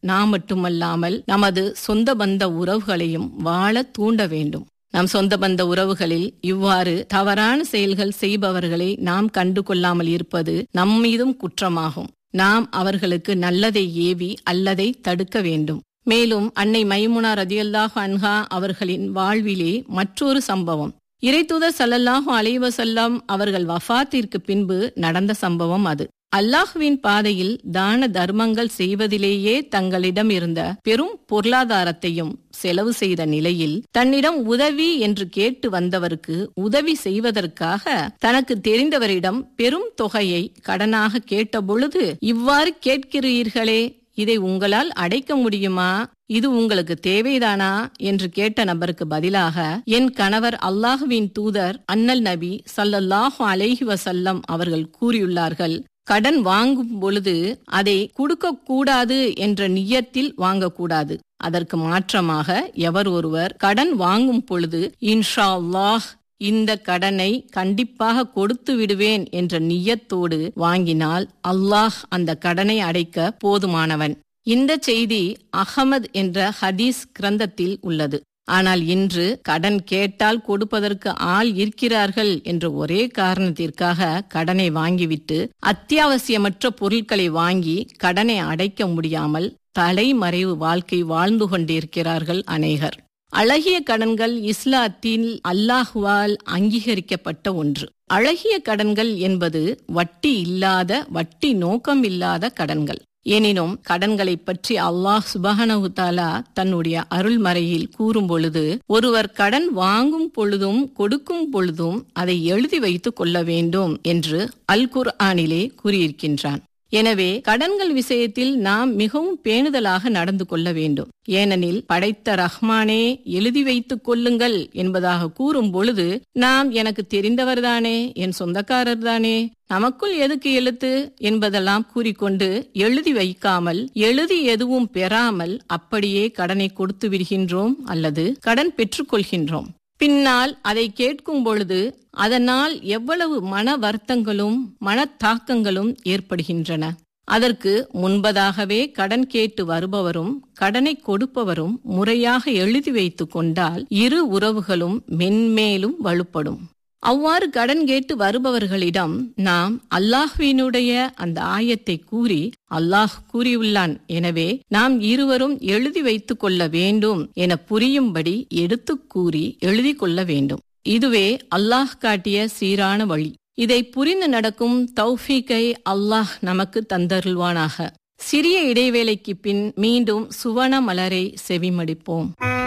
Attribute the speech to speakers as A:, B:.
A: நாம் மட்டுமல்லாமல் நமது சொந்த பந்த உறவுகளையும் வாழ தூண்ட வேண்டும் நம் சொந்த பந்த உறவுகளில் இவ்வாறு தவறான செயல்கள் செய்பவர்களை நாம் கண்டு கொள்ளாமல் இருப்பது நம்மீதும் குற்றமாகும் நாம் அவர்களுக்கு நல்லதை ஏவி அல்லதை தடுக்க வேண்டும் மேலும் அன்னை மைமுனா ரதியல்லாஹு அன்ஹா அவர்களின் வாழ்விலே மற்றொரு சம்பவம் இறைத்தூதர் சல்லல்லாஹு அலைவசல்லம் அவர்கள் வஃபாத்திற்கு பின்பு நடந்த சம்பவம் அது அல்லாஹுவின் பாதையில் தான தர்மங்கள் செய்வதிலேயே தங்களிடம் இருந்த பெரும் பொருளாதாரத்தையும் செலவு செய்த நிலையில் தன்னிடம் உதவி என்று கேட்டு வந்தவருக்கு உதவி செய்வதற்காக தனக்கு தெரிந்தவரிடம் பெரும் தொகையை கடனாக கேட்டபொழுது இவ்வாறு கேட்கிறீர்களே இதை உங்களால் அடைக்க முடியுமா இது உங்களுக்கு தேவைதானா என்று கேட்ட நபருக்கு பதிலாக என் கணவர் அல்லாஹுவின் தூதர் அன்னல் நபி சல்லல்லாஹு அலைஹி வசல்லம் அவர்கள் கூறியுள்ளார்கள் கடன் வாங்கும் பொழுது அதை கொடுக்க கூடாது என்ற நியத்தில் வாங்கக்கூடாது அதற்கு மாற்றமாக எவர் ஒருவர் கடன் வாங்கும் பொழுது இன்ஷா அல்லாஹ் இந்த கடனை கண்டிப்பாக கொடுத்து விடுவேன் என்ற நியத்தோடு வாங்கினால் அல்லாஹ் அந்த கடனை அடைக்க போதுமானவன் இந்த செய்தி அகமது என்ற ஹதீஸ் கிரந்தத்தில் உள்ளது ஆனால் இன்று கடன் கேட்டால் கொடுப்பதற்கு ஆள் இருக்கிறார்கள் என்ற ஒரே காரணத்திற்காக கடனை வாங்கிவிட்டு அத்தியாவசியமற்ற பொருட்களை வாங்கி கடனை அடைக்க முடியாமல் தலைமறைவு வாழ்க்கை வாழ்ந்து கொண்டிருக்கிறார்கள் அநேகர் அழகிய கடன்கள் இஸ்லாத்தில் அல்லாஹுவால் அங்கீகரிக்கப்பட்ட ஒன்று அழகிய கடன்கள் என்பது வட்டி இல்லாத வட்டி நோக்கம் இல்லாத கடன்கள் எனினும் கடன்களை பற்றி அல்லாஹ் சுபஹனஹு தாலா தன்னுடைய அருள்மறையில் கூறும் பொழுது ஒருவர் கடன் வாங்கும் பொழுதும் கொடுக்கும் பொழுதும் அதை எழுதி வைத்துக் கொள்ள வேண்டும் என்று அல் குர்ஆனிலே கூறியிருக்கின்றான் எனவே கடன்கள் விஷயத்தில் நாம் மிகவும் பேணுதலாக நடந்து கொள்ள வேண்டும் ஏனெனில் படைத்த ரஹ்மானே எழுதி வைத்துக் கொள்ளுங்கள் என்பதாக கூறும் பொழுது நாம் எனக்கு தெரிந்தவர்தானே என் சொந்தக்காரர் தானே நமக்குள் எதுக்கு எழுத்து என்பதெல்லாம் கூறிக்கொண்டு எழுதி வைக்காமல் எழுதி எதுவும் பெறாமல் அப்படியே கடனை கொடுத்து விடுகின்றோம் அல்லது கடன் பெற்றுக்கொள்கின்றோம் பின்னால் அதை கேட்கும் பொழுது அதனால் எவ்வளவு மன வருத்தங்களும் மனத்தாக்கங்களும் ஏற்படுகின்றன அதற்கு முன்பதாகவே கடன் கேட்டு வருபவரும் கடனை கொடுப்பவரும் முறையாக எழுதி வைத்து கொண்டால் இரு உறவுகளும் மென்மேலும் வலுப்படும் அவ்வாறு கடன் கேட்டு வருபவர்களிடம் நாம் அல்லாஹ்வினுடைய அந்த ஆயத்தை கூறி அல்லாஹ் கூறியுள்ளான் எனவே நாம் இருவரும் எழுதி வைத்துக் கொள்ள வேண்டும் என புரியும்படி எடுத்து கூறி எழுதி கொள்ள வேண்டும் இதுவே அல்லாஹ் காட்டிய சீரான வழி இதை புரிந்து நடக்கும் தௌஃபீக்கை அல்லாஹ் நமக்கு தந்தருள்வானாக சிறிய இடைவேளைக்கு பின் மீண்டும் சுவன மலரை செவிமடிப்போம்